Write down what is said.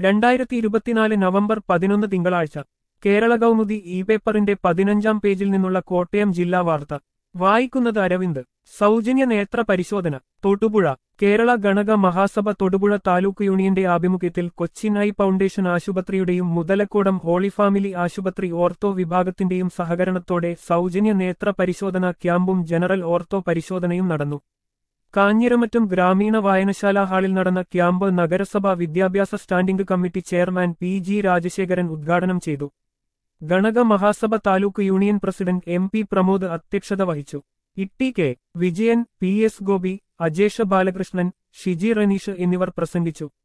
രണ്ടായിരത്തി ഇരുപത്തിനാല് നവംബർ പതിനൊന്ന് തിങ്കളാഴ്ച കേരള കൗമുദി ഇ പേപ്പറിന്റെ പതിനഞ്ചാം പേജിൽ നിന്നുള്ള കോട്ടയം ജില്ലാ വാർത്ത വായിക്കുന്നത് അരവിന്ദ് സൗജന്യ നേത്ര പരിശോധന തൊടുപുഴ കേരള ഗണക മഹാസഭ തൊടുപുഴ താലൂക്ക് യൂണിയന്റെ ആഭിമുഖ്യത്തിൽ കൊച്ചിൻ ഐ ഫൗണ്ടേഷൻ ആശുപത്രിയുടെയും മുതലക്കോടം ഹോളി ഫാമിലി ആശുപത്രി ഓർത്തോ വിഭാഗത്തിന്റെയും സഹകരണത്തോടെ സൗജന്യ നേത്ര പരിശോധന ക്യാമ്പും ജനറൽ ഓർത്തോ പരിശോധനയും നടന്നു കാഞ്ഞിരമറ്റം ഗ്രാമീണ വായനശാല ഹാളിൽ നടന്ന ക്യാമ്പ് നഗരസഭ വിദ്യാഭ്യാസ standing committee chairman P G Rajasekharan ഉദ്ഘാടനം ചെയ്തു Ganaka Mahasabha taluk union president M P Pramod അധ്യക്ഷത വഹിച്ചു Itty K Vijayan P S Gopi Ajesh Balakrishnan Shiji Ranish എന്നിവർ പ്രസംഗിച്ചു